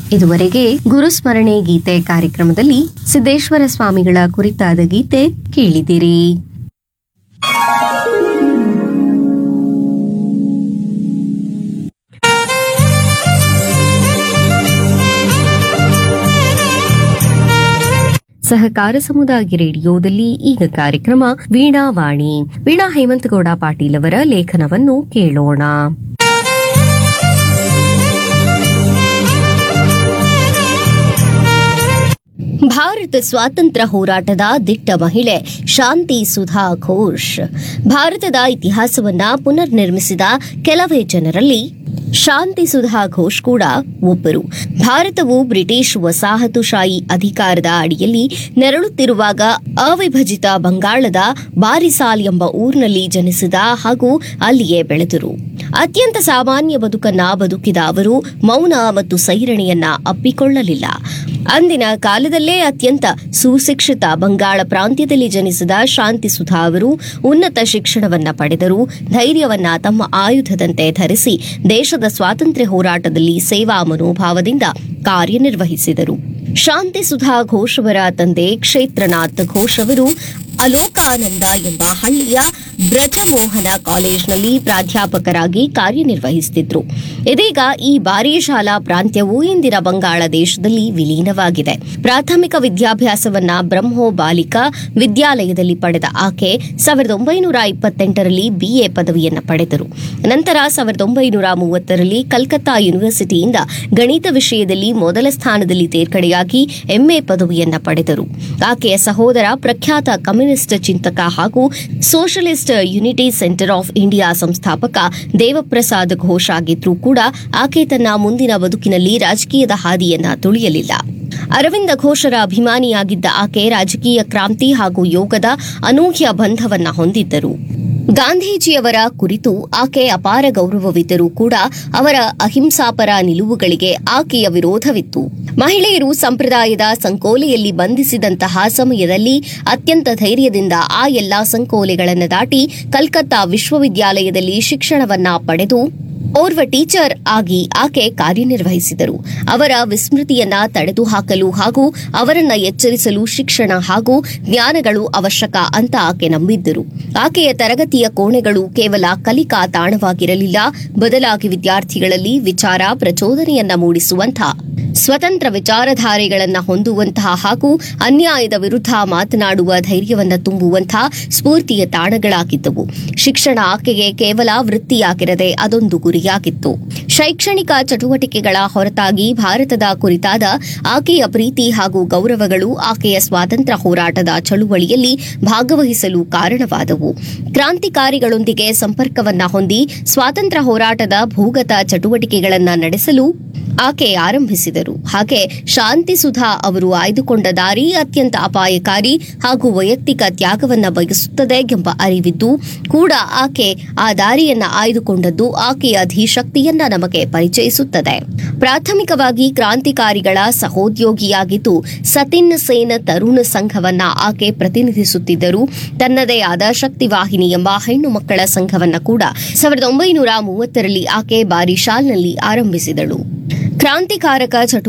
ಇದುವರೆಗೆ ಗುರುಸ್ಮರಣೆ ಗೀತೆ ಕಾರ್ಯಕ್ರಮದಲ್ಲಿ ಸಿದ್ದೇಶ್ವರ ಸ್ವಾಮಿಗಳ ಕುರಿತಾದ ಗೀತೆ ಕೇಳಿದಿರಿ ಸಹಕಾರ ಸಮುದಾಯ ರೇಡಿಯೋದಲ್ಲಿ ಈಗ ಕಾರ್ಯಕ್ರಮ ವೀಣಾವಾಣಿ ವೀಣಾ ಹೇಮಂತಗೌಡ ಪಾಟೀಲ್ ಅವರ ಲೇಖನವನ್ನು ಕೇಳೋಣ ಭಾರತ ಸ್ವಾತಂತ್ರ್ಯ ಹೋರಾಟದ ದಿಟ್ಟ ಮಹಿಳೆ ಶಾಂತಿ ಸುಧಾ ಘೋಷ್ ಭಾರತದ ಇತಿಹಾಸವನ್ನ ಪುನರ್ ನಿರ್ಮಿಸಿದ ಕೆಲವೇ ಜನರಲ್ಲಿ ಶಾಂತಿ ಸುಧಾ ಘೋಷ್ ಕೂಡ ಒಬ್ಬರು ಭಾರತವು ಬ್ರಿಟಿಷ್ ವಸಾಹತುಶಾಹಿ ಅಧಿಕಾರದ ಅಡಿಯಲ್ಲಿ ನೆರಳುತ್ತಿರುವಾಗ ಅವಿಭಜಿತ ಬಂಗಾಳದ ಬಾರಿಸಾಲ್ ಎಂಬ ಊರಿನಲ್ಲಿ ಜನಿಸಿದ ಹಾಗೂ ಅಲ್ಲಿಯೇ ಬೆಳೆದರು ಅತ್ಯಂತ ಸಾಮಾನ್ಯ ಬದುಕನ್ನ ಬದುಕಿದ ಅವರು ಮೌನ ಮತ್ತು ಸೈರಣೆಯನ್ನ ಅಪ್ಪಿಕೊಳ್ಳಲಿಲ್ಲ ಅಂದಿನ ಕಾಲದಲ್ಲೇ ಅತ್ಯಂತ ಸುಶಿಕ್ಷಿತ ಬಂಗಾಳ ಪ್ರಾಂತ್ಯದಲ್ಲಿ ಜನಿಸಿದ ಶಾಂತಿ ಸುಧಾ ಅವರು ಉನ್ನತ ಶಿಕ್ಷಣವನ್ನ ಪಡೆದರು ಧೈರ್ಯವನ್ನ ತಮ್ಮ ಆಯುಧದಂತೆ ಧರಿಸಿ ದೇಶದ ಸ್ವಾತಂತ್ರ್ಯ ಹೋರಾಟದಲ್ಲಿ ಸೇವಾ ಮನೋಭಾವದಿಂದ ಕಾರ್ಯನಿರ್ವಹಿಸಿದರು ಶಾಂತಿ ಸುಧಾ ಘೋಷ್ ಅವರ ತಂದೆ ಕ್ಷೇತ್ರನಾಥ್ ಘೋಷ್ ಅವರು ಅಲೋಕಾನಂದ ಎಂಬ ಹಳ್ಳಿಯ ಬ್ರಜಮೋಹನ ಕಾಲೇಜ್ನಲ್ಲಿ ಪ್ರಾಧ್ಯಾಪಕರಾಗಿ ಕಾರ್ಯನಿರ್ವಹಿಸುತ್ತಿದ್ರು ಇದೀಗ ಈ ಬಾರಿ ಶಾಲಾ ಪ್ರಾಂತ್ಯವು ಇಂದಿನ ಬಂಗಾಳ ದೇಶದಲ್ಲಿ ವಿಲೀನವಾಗಿದೆ ಪ್ರಾಥಮಿಕ ವಿದ್ಯಾಭ್ಯಾಸವನ್ನ ಬ್ರಹ್ಮೋ ಬಾಲಿಕಾ ವಿದ್ಯಾಲಯದಲ್ಲಿ ಪಡೆದ ಆಕೆ ಸಾವಿರದ ಒಂಬೈನೂರ ಇಪ್ಪತ್ತೆಂಟರಲ್ಲಿ ಬಿಎ ಪದವಿಯನ್ನ ಪಡೆದರು ನಂತರ ಸಾವಿರದ ಒಂಬೈನೂರ ಮೂವತ್ತರಲ್ಲಿ ಕಲ್ಕತ್ತಾ ಯೂನಿವರ್ಸಿಟಿಯಿಂದ ಗಣಿತ ವಿಷಯದಲ್ಲಿ ಮೊದಲ ಸ್ಥಾನದಲ್ಲಿ ತೇರ್ಗಡೆಯಾಗಿ ಎಂಎ ಪದವಿಯನ್ನ ಪಡೆದರು ಆಕೆಯ ಸಹೋದರ ಪ್ರಖ್ಯಾತ ಕಮ್ಯುನಿಸ್ಟ್ ಚಿಂತಕ ಹಾಗೂ Socialist Unity Centre of India ಸಂಸ್ಥಾಪಕ ದೇವಪ್ರಸಾದ್ ಘೋಷ್ ಆಗಿದ್ರೂ ಕೂಡ ಆಕೆ ತನ್ನ ಮುಂದಿನ ಬದುಕಿನಲ್ಲಿ ರಾಜಕೀಯದ ಹಾದಿಯನ್ನ ತುಳಿಯಲಿಲ್ಲ ಅರವಿಂದ ಘೋಷರ ಅಭಿಮಾನಿಯಾಗಿದ್ದ ಆಕೆ ರಾಜಕೀಯ ಕ್ರಾಂತಿ ಹಾಗೂ ಯೋಗದ ಅನೂಹ್ಯ ಬಂಧವನ್ನ ಹೊಂದಿದ್ದರು ಗಾಂಧೀಜಿಯವರ ಕುರಿತು ಆಕೆ ಅಪಾರ ಗೌರವವಿದ್ದರೂ ಕೂಡ ಅವರ ಅಹಿಂಸಾಪರ ನಿಲುವುಗಳಿಗೆ ಆಕೆಯ ವಿರೋಧವಿತ್ತು ಮಹಿಳೆಯರು ಸಂಪ್ರದಾಯದ ಸಂಕೋಲೆಯಲ್ಲಿ ಬಂಧಿಸಿದಂತಹ ಸಮಯದಲ್ಲಿ ಅತ್ಯಂತ ಧೈರ್ಯದಿಂದ ಆ ಎಲ್ಲಾ ಸಂಕೋಲೆಗಳನ್ನು ದಾಟಿ ಕಲ್ಕತ್ತಾ ವಿಶ್ವವಿದ್ಯಾಲಯದಲ್ಲಿ ಶಿಕ್ಷಣವನ್ನ ಪಡೆದು ಓರ್ವ ಟೀಚರ್ ಆಗಿ ಆಕೆ ಕಾರ್ಯನಿರ್ವಹಿಸಿದರು ಅವರ ವಿಸ್ಮೃತಿಯನ್ನ ತಡೆದುಹಾಕಲು ಹಾಗೂ ಅವರನ್ನ ಎಚ್ಚರಿಸಲು ಶಿಕ್ಷಣ ಹಾಗೂ ಜ್ಞಾನಗಳು ಅವಶ್ಯಕ ಅಂತ ಆಕೆ ನಂಬಿದ್ದರು ಆಕೆಯ ತರಗತಿಯ ಕೋಣೆಗಳು ಕೇವಲ ಕಲಿಕಾ ತಾಣವಾಗಿರಲಿಲ್ಲ ಬದಲಾಗಿ ವಿದ್ಯಾರ್ಥಿಗಳಲ್ಲಿ ವಿಚಾರ ಪ್ರಚೋದನೆಯನ್ನ ಮೂಡಿಸುವಂಥ ಸ್ವತಂತ್ರ ವಿಚಾರಧಾರೆಗಳನ್ನ ಹೊಂದುವಂತಹ ಹಾಗೂ ಅನ್ಯಾಯದ ವಿರುದ್ಧ ಮಾತನಾಡುವ ಧೈರ್ಯವನ್ನ ತುಂಬುವಂತಹ ಸ್ಫೂರ್ತಿಯ ತಾಣಗಳಾಗಿದ್ದವು ಶಿಕ್ಷಣ ಆಕೆಗೆ ಕೇವಲ ವೃತ್ತಿಯಾಗಿರದೆ ಅದೊಂದು ಗುರಿಯಾಗಿತ್ತು ಶೈಕ್ಷಣಿಕ ಚಟುವಟಿಕೆಗಳ ಹೊರತಾಗಿ ಭಾರತದ ಕುರಿತಾದ ಆಕೆಯ ಪ್ರೀತಿ ಹಾಗೂ ಗೌರವಗಳು ಆಕೆಯ ಸ್ವಾತಂತ್ರ್ಯ ಹೋರಾಟದ ಚಳುವಳಿಯಲ್ಲಿ ಭಾಗವಹಿಸಲು ಕಾರಣವಾದವು ಕ್ರಾಂತಿಕಾರಿಗಳೊಂದಿಗೆ ಸಂಪರ್ಕವನ್ನ ಹೊಂದಿ ಸ್ವಾತಂತ್ರ್ಯ ಹೋರಾಟದ ಭೂಗತ ಚಟುವಟಿಕೆಗಳನ್ನ ನಡೆಸಲು ಆಕೆ ಆರಂಭಿಸಿದರು ಹಾಗೆ ಶಾಂತಿ ಸುಧಾ ಅವರು ಆಯ್ದುಕೊಂಡ ದಾರಿ ಅತ್ಯಂತ ಅಪಾಯಕಾರಿ ಹಾಗೂ ವೈಯಕ್ತಿಕ ತ್ಯಾಗವನ್ನ ಬಯಸುತ್ತದೆ ಎಂಬ ಅರಿವಿದ್ದು ಕೂಡ ಆಕೆ ಆ ದಾರಿಯನ್ನ ಆಯ್ದುಕೊಂಡದ್ದು ಆಕೆಯ ಧೀಶಕ್ತಿಯನ್ನ ನಮಗೆ ಪರಿಚಯಿಸುತ್ತದೆ ಪ್ರಾಥಮಿಕವಾಗಿ ಕ್ರಾಂತಿಕಾರಿಗಳ ಸಹೋದ್ಯೋಗಿಯಾಗಿದ್ದು ಸತಿನ್ ಸೇನ ತರುಣ ಸಂಘವನ್ನ ಆಕೆ ಪ್ರತಿನಿಧಿಸುತ್ತಿದ್ದರು ತನ್ನದೇ ಆದ ಶಕ್ತಿವಾಹಿನಿ ಎಂಬ ಹೆಣ್ಣು ಮಕ್ಕಳ ಸಂಘವನ್ನ ಕೂಡ ಸಾವಿರದ ಒಂಬೈನೂರ ಮೂವತ್ತರಲ್ಲಿ ಆಕೆ ಬಾರಿಶಾಲ್ನಲ್ಲಿ ಆರಂಭಿಸಿದಳು ಕ್ರಾಂತಿಕಾರಕ ಚಟು